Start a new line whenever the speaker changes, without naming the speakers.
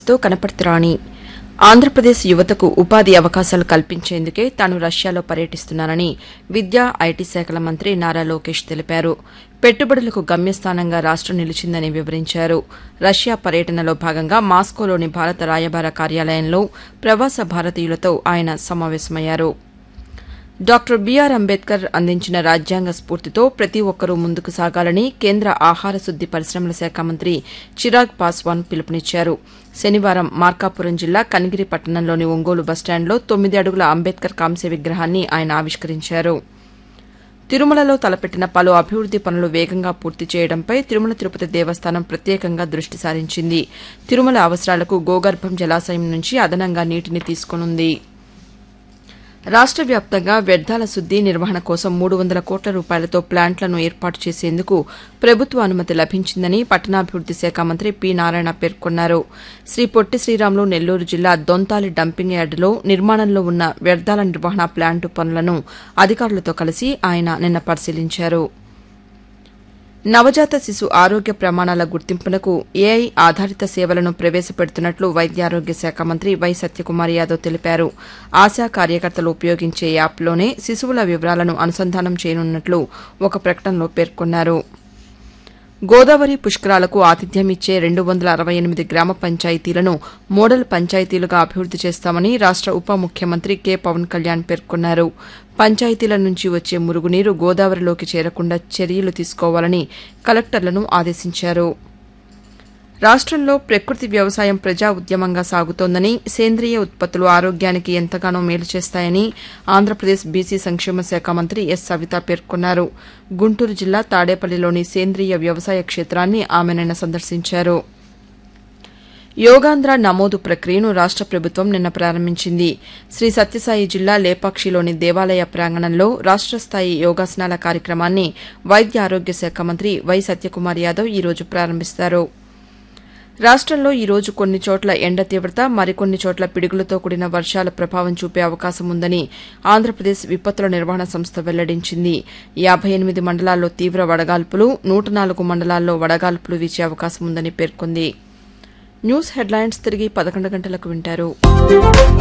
తో కనపడుతురాని ఆంధ్రప్రదేశ్ యువతకు ఉపాధి అవకాశాలు కల్పించేందుకే తాను రష్యాలో పర్యటిస్తున్నానని విద్యా ఐటీ శాఖల మంత్రి నారా లోకేష్ తెలిపారు పెట్టుబడులకు గమ్యస్థానంగా రాష్టం నిలిచిందని వివరించారు రష్యా పర్యటనలో భాగంగా మాస్కోలోని భారత రాయబార కార్యాలయంలో ప్రవాస భారతీయులతో ఆయన సమావేశమయ్యారు డాక్టర్ బీఆర్ అంబేద్కర్ అందించిన రాజ్యాంగ స్ఫూర్తితో ప్రతి ఒక్కరూ ముందుకు సాగాలని కేంద్ర ఆహార శుద్ది పరిశ్రమల శాఖ మంత్రి చిరాగ్ పాస్వాన్ పిలుపునిచ్చారు శనివారం మార్కాపురం జిల్లా కనిగిరి పట్టణంలోని ఒంగోలు బస్టాండ్లో తొమ్మిది అడుగుల అంబేద్కర్ కాంస్య విగ్రహాన్ని ఆయన ఆవిష్కరించారు తిరుమలలో తలపెట్టిన పలు అభివృద్ది పనులు వేగంగా పూర్తి చేయడంపై తిరుమల తిరుపతి దేవస్థానం ప్రత్యేకంగా దృష్టి సారించింది తిరుమల అవసరాలకు గోగర్భం జలాశయం నుంచి అదనంగా నీటిని తీసుకోనుంది రాష్ట వ్యాప్తంగా వ్యర్థాల శుద్ది నిర్వహణ కోసం మూడు వందల కోట్ల రూపాయలతో ప్లాంట్లను ఏర్పాటు చేసేందుకు ప్రభుత్వ అనుమతి లభించిందని పట్టణాభివృద్ది శాఖ మంత్రి పి నారాయణ పేర్కొన్నారు శ్రీ పొట్టి శ్రీరాములు నెల్లూరు జిల్లా దొంతాలి డంపింగ్ యార్డులో నిర్మాణంలో ఉన్న వ్యర్థాల నిర్వహణ ప్లాంటు పనులను అధికారులతో కలిసి ఆయన నిన్న పరిశీలించారు నవజాత శిశు ఆరోగ్య ప్రమాణాల గుర్తింపునకు ఏఐ ఆధారిత సేవలను ప్రవేశపెడుతున్నట్లు వైద్యారోగ్య శాఖ మంత్రి వై సత్యకుమార్ యాదవ్ తెలిపారు ఆశా కార్యకర్తలు ఉపయోగించే యాప్లోనే శిశువుల వివరాలను అనుసంధానం చేయనున్నట్లు ఒక ప్రకటనలో పేర్కొన్నారు గోదావరి పుష్కరాలకు ఆతిథ్యం ఇచ్చే రెండు వందల అరవై ఎనిమిది గ్రామ పంచాయతీలను మోడల్ పంచాయతీలుగా అభివృద్ది చేస్తామని రాష్ట ఉప ముఖ్యమంత్రి కె పవన్ కళ్యాణ్ పేర్కొన్నారు పంచాయతీల నుంచి వచ్చే మురుగునీరు గోదావరిలోకి చేరకుండా చర్యలు తీసుకోవాలని కలెక్టర్లను ఆదేశించారు రాష్టంలో ప్రకృతి వ్యవసాయం ప్రజా ఉద్యమంగా సాగుతోందని సేంద్రియ ఉత్పత్తులు ఆరోగ్యానికి ఎంతగానో మేలు చేస్తాయని ఆంధ్రప్రదేశ్ బీసీ సంక్షేమ శాఖ మంత్రి ఎస్ సవిత పేర్కొన్నారు గుంటూరు జిల్లా తాడేపల్లిలోని సేంద్రియ వ్యవసాయ క్షేత్రాన్ని ఆమె నిన్న సందర్శించారు యోగాంధ్ర నమోదు ప్రక్రియను రాష్ట ప్రభుత్వం నిన్న ప్రారంభించింది శ్రీ సత్యసాయి జిల్లా లేపాక్షిలోని దేవాలయ ప్రాంగణంలో రాష్ట స్థాయి యోగాసనాల కార్యక్రమాన్ని వైద్య ఆరోగ్య శాఖ మంత్రి వై సత్యకుమార్ యాదవ్ ఈరోజు ప్రారంభిస్తారు రాష్టంలో ఈ రోజు కొన్ని చోట్ల ఎండ తీవ్రత మరికొన్ని చోట్ల పిడుగులతో కూడిన వర్షాల ప్రభావం చూపే అవకాశం ఉందని ఆంధ్రప్రదేశ్ విపత్తుల నిర్వహణ సంస్థ వెల్లడించింది యాబై ఎనిమిది మండలాల్లో తీవ్ర వడగాల్పులు నూట నాలుగు మండలాల్లో వడగాల్పులు వీచే అవకాశం ఉందని పేర్కొంది న్యూస్ హెడ్లైన్స్ తిరిగి పదకొండు గంటలకు వింటారు